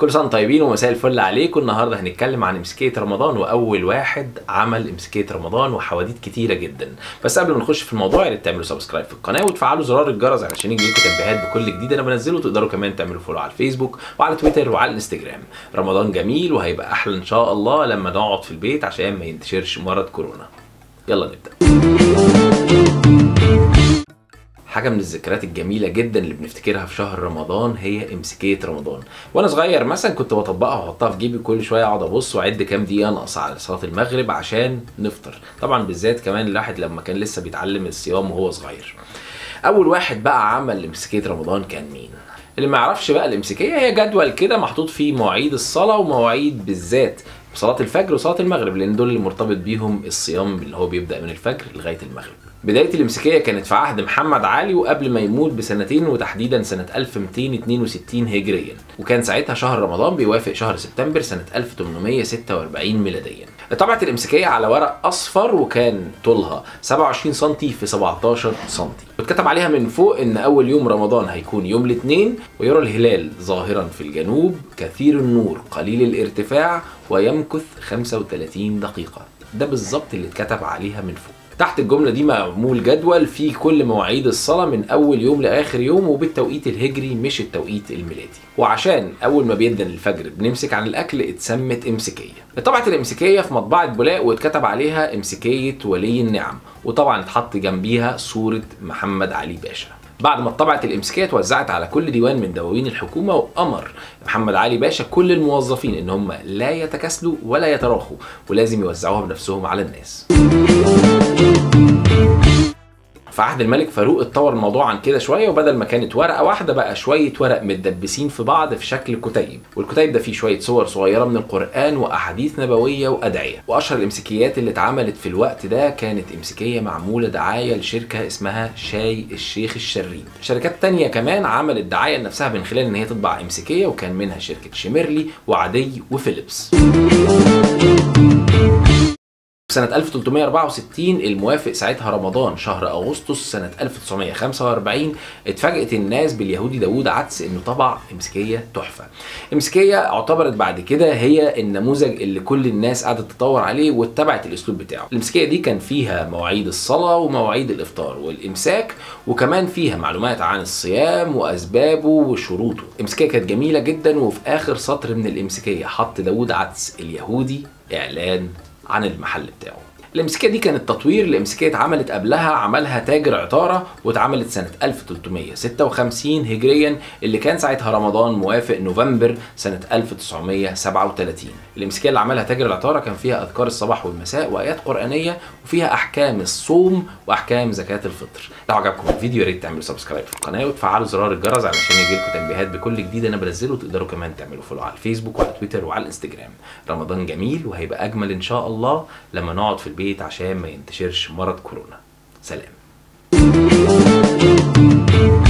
كل سنه وانتم طيبين ومساء الفل عليكم النهارده هنتكلم عن امسكيه رمضان واول واحد عمل امسكيه رمضان وحواديت كتيره جدا بس قبل ما نخش في الموضوع يا ريت تعملوا سبسكرايب في القناه وتفعلوا زرار الجرس علشان يجي لكم تنبيهات بكل جديد انا بنزله تقدروا كمان تعملوا فولو على الفيسبوك وعلى تويتر وعلى الانستجرام رمضان جميل وهيبقى احلى ان شاء الله لما نقعد في البيت عشان ما ينتشرش مرض كورونا يلا نبدا حاجه من الذكريات الجميله جدا اللي بنفتكرها في شهر رمضان هي امسكيه رمضان وانا صغير مثلا كنت بطبقها واحطها في جيبي كل شويه اقعد ابص واعد كام دقيقه ناقصه على صلاه المغرب عشان نفطر طبعا بالذات كمان الواحد لما كان لسه بيتعلم الصيام وهو صغير اول واحد بقى عمل امسكيه رمضان كان مين اللي ما يعرفش بقى الامسكيه هي جدول كده محطوط فيه مواعيد الصلاه ومواعيد بالذات صلاه الفجر وصلاه المغرب لان دول اللي مرتبط بيهم الصيام اللي هو بيبدا من الفجر لغايه المغرب بداية الامسكية كانت في عهد محمد علي وقبل ما يموت بسنتين وتحديدا سنة 1262 هجريا وكان ساعتها شهر رمضان بيوافق شهر سبتمبر سنة 1846 ميلاديا طبعت الامسكية على ورق أصفر وكان طولها 27 سم في 17 سم واتكتب عليها من فوق إن أول يوم رمضان هيكون يوم الاثنين ويرى الهلال ظاهرا في الجنوب كثير النور قليل الارتفاع ويمكث 35 دقيقة ده بالظبط اللي اتكتب عليها من فوق تحت الجملة دي معمول جدول فيه كل مواعيد الصلاة من أول يوم لآخر يوم وبالتوقيت الهجري مش التوقيت الميلادي وعشان أول ما بيدن الفجر بنمسك عن الأكل اتسمت إمسكية طبعت الإمسكية في مطبعة بولاق واتكتب عليها إمسكية ولي النعم وطبعا اتحط جنبيها صورة محمد علي باشا بعد ما اتطبعت الامسكيه اتوزعت على كل ديوان من دواوين الحكومه وامر محمد علي باشا كل الموظفين ان هم لا يتكاسلوا ولا يتراخوا ولازم يوزعوها بنفسهم على الناس في عهد الملك فاروق اتطور الموضوع عن كده شويه وبدل ما كانت ورقه واحده بقى شويه ورق متدبسين في بعض في شكل كتيب والكتيب ده فيه شويه صور صغيره من القران واحاديث نبويه وادعيه واشهر الامسكيات اللي اتعملت في الوقت ده كانت امسكيه معموله دعايه لشركه اسمها شاي الشيخ الشريد شركات تانية كمان عملت دعايه لنفسها من خلال ان هي تطبع امسكيه وكان منها شركه شيميرلي وعدي وفيليبس سنة 1364 الموافق ساعتها رمضان شهر أغسطس سنة 1945 اتفاجئت الناس باليهودي داوود عدس إنه طبع إمسكية تحفة. إمسكية اعتبرت بعد كده هي النموذج اللي كل الناس قعدت تدور عليه واتبعت الأسلوب بتاعه. الإمسكية دي كان فيها مواعيد الصلاة ومواعيد الإفطار والإمساك وكمان فيها معلومات عن الصيام وأسبابه وشروطه. الإمسكية كانت جميلة جدا وفي آخر سطر من الإمسكية حط داوود عدس اليهودي إعلان عن المحل بتاعه الامسكيه دي كانت تطوير لامسكيه اتعملت قبلها عملها تاجر عطاره واتعملت سنه 1356 هجريا اللي كان ساعتها رمضان موافق نوفمبر سنه 1937 الامسكيه اللي عملها تاجر العطاره كان فيها اذكار الصباح والمساء وايات قرانيه وفيها احكام الصوم واحكام زكاه الفطر لو عجبكم الفيديو يا ريت تعملوا سبسكرايب في القناه وتفعلوا زرار الجرس علشان يجيلكم تنبيهات بكل جديد انا بنزله وتقدروا كمان تعملوا فولو على الفيسبوك وعلى تويتر وعلى الانستجرام رمضان جميل وهيبقى اجمل ان شاء الله لما نقعد في البيت عشان ما ينتشرش مرض كورونا سلام